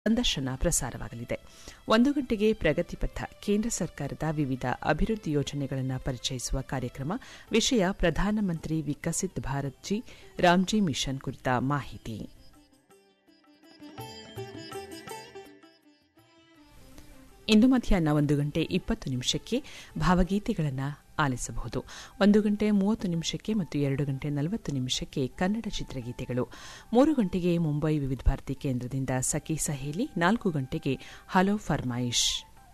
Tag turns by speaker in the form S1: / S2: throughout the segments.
S1: ಸಂದರ್ಶನ ಪ್ರಸಾರವಾಗಲಿದೆ ಒಂದು ಗಂಟೆಗೆ ಪ್ರಗತಿಪಥ ಕೇಂದ್ರ ಸರ್ಕಾರದ ವಿವಿಧ ಅಭಿವೃದ್ಧಿ ಯೋಜನೆಗಳನ್ನು ಪರಿಚಯಿಸುವ ಕಾರ್ಯಕ್ರಮ ವಿಷಯ ಪ್ರಧಾನಮಂತ್ರಿ ವಿಕಸಿತ್ ಭಾರತ್ ಜಿ ರಾಮ್ಜಿ ಮಿಷನ್ ಕುರಿತ ಮಾಹಿತಿ ಇಂದು ಮಧ್ಯಾಹ್ನ ಒಂದು ಗಂಟೆ ಇಪ್ಪತ್ತು ನಿಮಿಷಕ್ಕೆ ಭಾವಗೀತೆಗಳನ್ನು ಆಲಿಸಬಹುದು ಒಂದು ಗಂಟೆ ಮೂವತ್ತು ನಿಮಿಷಕ್ಕೆ ಮತ್ತು ಎರಡು ಗಂಟೆ ನಲವತ್ತು ನಿಮಿಷಕ್ಕೆ ಕನ್ನಡ ಚಿತ್ರಗೀತೆಗಳು ಮೂರು ಗಂಟೆಗೆ ಮುಂಬೈ ವಿವಿಧ ಭಾರತಿ ಕೇಂದ್ರದಿಂದ ಸಖಿ ಸಹೇಲಿ ನಾಲ್ಕು ಗಂಟೆಗೆ ಹಲೋ ಫರ್ಮಾಯಿಶ್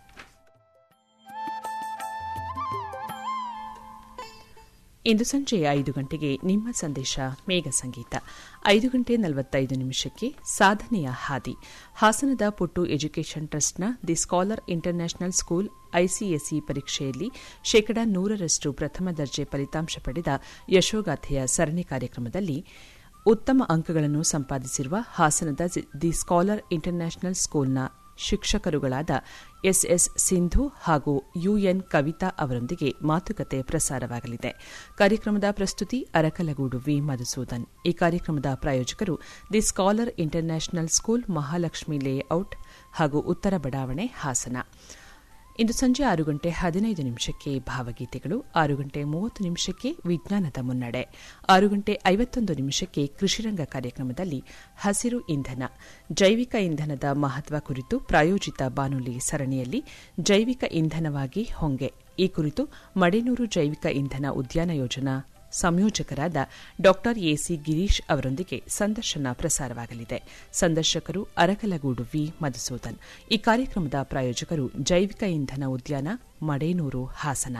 S1: ಇಂದು ಸಂಜೆ ಐದು ಗಂಟೆಗೆ ನಿಮ್ಮ ಸಂದೇಶ ಮೇಘ ಸಂಗೀತ ಐದು ಗಂಟೆ ನಲವತ್ತೈದು ನಿಮಿಷಕ್ಕೆ ಸಾಧನೆಯ ಹಾದಿ ಹಾಸನದ ಪುಟ್ಟು ಎಜುಕೇಷನ್ ಟ್ರಸ್ಟ್ನ the scholar international school ICSE ಪರೀಕ್ಷೆಯಲ್ಲಿ ಶೇಕಡಾ ನೂರರಷ್ಟು ಪ್ರಥಮ ದರ್ಜೆ ಫಲಿತಾಂಶ ಪಡೆದ ಯಶೋಗಾಥೆಯ ಸರಣಿ ಕಾರ್ಯಕ್ರಮದಲ್ಲಿ ಉತ್ತಮ ಅಂಕಗಳನ್ನು ಸಂಪಾದಿಸಿರುವ ಹಾಸನದ ದಿ ಸ್ಕಾಲರ್ ಇಂಟರ್ನ್ಯಾಷನಲ್ ಸ್ಕೂಲ್ನ ಶಿಕ್ಷಕರುಗಳಾದ ಎಸ್ಎಸ್ ಸಿಂಧು ಹಾಗೂ ಯುಎನ್ ಕವಿತಾ ಅವರೊಂದಿಗೆ ಮಾತುಕತೆ ಪ್ರಸಾರವಾಗಲಿದೆ ಕಾರ್ಯಕ್ರಮದ ಪ್ರಸ್ತುತಿ ಅರಕಲಗೂಡು ವಿ ಮಧುಸೂದನ್ ಈ ಕಾರ್ಯಕ್ರಮದ ಪ್ರಾಯೋಜಕರು the scholar international school Mahalakshmi layout ಹಾಗೂ ಉತ್ತರ ಬಡಾವಣೆ ಹಾಸನ ಇಂದು ಸಂಜೆ ಆರು ಗಂಟೆ ಹದಿನೈದು ನಿಮಿಷಕ್ಕೆ ಭಾವಗೀತೆಗಳು ಆರು ಗಂಟೆ ಮೂವತ್ತು ನಿಮಿಷಕ್ಕೆ ವಿಜ್ಞಾನದ ಮುನ್ನಡೆ ಆರು ಗಂಟೆ ಐವತ್ತೊಂದು ನಿಮಿಷಕ್ಕೆ ಕೃಷಿರಂಗ ಕಾರ್ಯಕ್ರಮದಲ್ಲಿ ಹಸಿರು ಇಂಧನ ಜೈವಿಕ ಇಂಧನದ ಮಹತ್ವ ಕುರಿತು ಪ್ರಾಯೋಜಿತ ಬಾನುಲಿ ಸರಣಿಯಲ್ಲಿ ಜೈವಿಕ ಇಂಧನವಾಗಿ ಹೊಂಗೆ ಈ ಕುರಿತು ಮಡೆನೂರು ಜೈವಿಕ ಇಂಧನ ಉದ್ಯಾನ ಯೋಜನಾ ಸಂಯೋಜಕರಾದ ಡಾ ಎಸಿ ಗಿರೀಶ್ ಅವರೊಂದಿಗೆ ಸಂದರ್ಶನ ಪ್ರಸಾರವಾಗಲಿದೆ ಸಂದರ್ಶಕರು ಅರಕಲಗೂಡು ವಿ ಮಧುಸೂದನ್ ಈ ಕಾರ್ಯಕ್ರಮದ ಪ್ರಾಯೋಜಕರು ಜೈವಿಕ ಇಂಧನ ಉದ್ಯಾನ ಮಡೇನೂರು ಹಾಸನ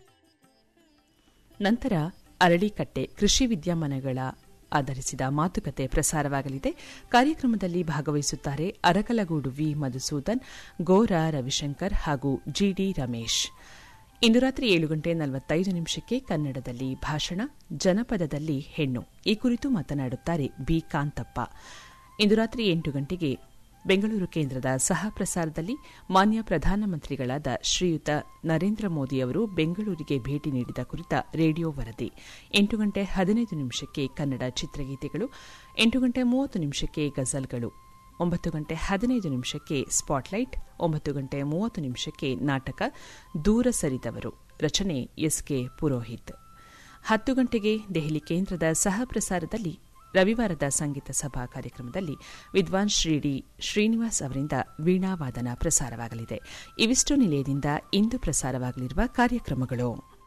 S1: ನಂತರ ಅರಳಿಕಟ್ಟೆ ಕೃಷಿ ವಿದ್ಯಮಾನಗಳ ಆಧರಿಸಿದ ಮಾತುಕತೆ ಪ್ರಸಾರವಾಗಲಿದೆ ಕಾರ್ಯಕ್ರಮದಲ್ಲಿ ಭಾಗವಹಿಸುತ್ತಾರೆ ಅರಕಲಗೂಡು ವಿ ಮಧುಸೂದನ್ ಗೋರಾ ರವಿಶಂಕರ್ ಹಾಗೂ ಜಿಡಿ ರಮೇಶ್ ಇಂದು ರಾತ್ರಿ ಏಳು ಗಂಟೆ ನಲವತ್ತೈದು ನಿಮಿಷಕ್ಕೆ ಕನ್ನಡದಲ್ಲಿ ಭಾಷಣ ಜನಪದದಲ್ಲಿ ಹೆಣ್ಣು ಈ ಕುರಿತು ಮಾತನಾಡುತ್ತಾರೆ ಬಿ ಕಾಂತಪ್ಪ ಇಂದು ರಾತ್ರಿ ಎಂಟು ಗಂಟೆಗೆ ಬೆಂಗಳೂರು ಕೇಂದ್ರದ ಸಹ ಪ್ರಸಾರದಲ್ಲಿ ಮಾನ್ಯ ಪ್ರಧಾನಮಂತ್ರಿಗಳಾದ ಶ್ರೀಯುತ ನರೇಂದ್ರ ಮೋದಿ ಅವರು ಬೆಂಗಳೂರಿಗೆ ಭೇಟಿ ನೀಡಿದ ಕುರಿತ ರೇಡಿಯೋ ವರದಿ ಎಂಟು ಗಂಟೆ ಹದಿನೈದು ನಿಮಿಷಕ್ಕೆ ಕನ್ನಡ ಚಿತ್ರಗೀತೆಗಳು ಎಂಟು ಗಂಟೆ ಮೂವತ್ತು ನಿಮಿಷಕ್ಕೆ ಗಜಲ್ಗಳು ಒಂಬತ್ತು ಗಂಟೆ ಹದಿನೈದು ನಿಮಿಷಕ್ಕೆ ಸ್ಪಾಟ್ಲೈಟ್ ಒಂಬತ್ತು ಗಂಟೆ ಮೂವತ್ತು ನಿಮಿಷಕ್ಕೆ ನಾಟಕ ದೂರ ಸರಿದವರು ರಚನೆ ಎಸ್ಕೆ ಪುರೋಹಿತ್ ಹತ್ತು ಗಂಟೆಗೆ ದೆಹಲಿ ಕೇಂದ್ರದ ಸಹ ಪ್ರಸಾರದಲ್ಲಿ ರವಿವಾರದ ಸಂಗೀತ ಸಭಾ ಕಾರ್ಯಕ್ರಮದಲ್ಲಿ ವಿದ್ವಾನ್ ಶ್ರೀಡಿ ಶ್ರೀನಿವಾಸ್ ಅವರಿಂದ ವೀಣಾವಾದನ ಪ್ರಸಾರವಾಗಲಿದೆ ಇವಿಷ್ಟು ನಿಲಯದಿಂದ ಇಂದು ಪ್ರಸಾರವಾಗಲಿರುವ ಕಾರ್ಯಕ್ರಮಗಳು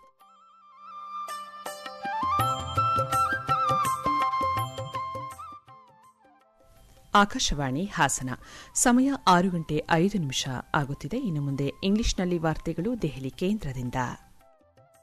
S1: ಆಕಾಶವಾಣಿ ಹಾಸನ ಸಮಯ ಆರು ಗಂಟೆ ಐದು ನಿಮಿಷ ಆಗುತ್ತಿದೆ ಇನ್ನು ಮುಂದೆ ಇಂಗ್ಲಿಷ್ನಲ್ಲಿ ವಾರ್ತೆಗಳು ದೆಹಲಿ ಕೇಂದ್ರದಿಂದ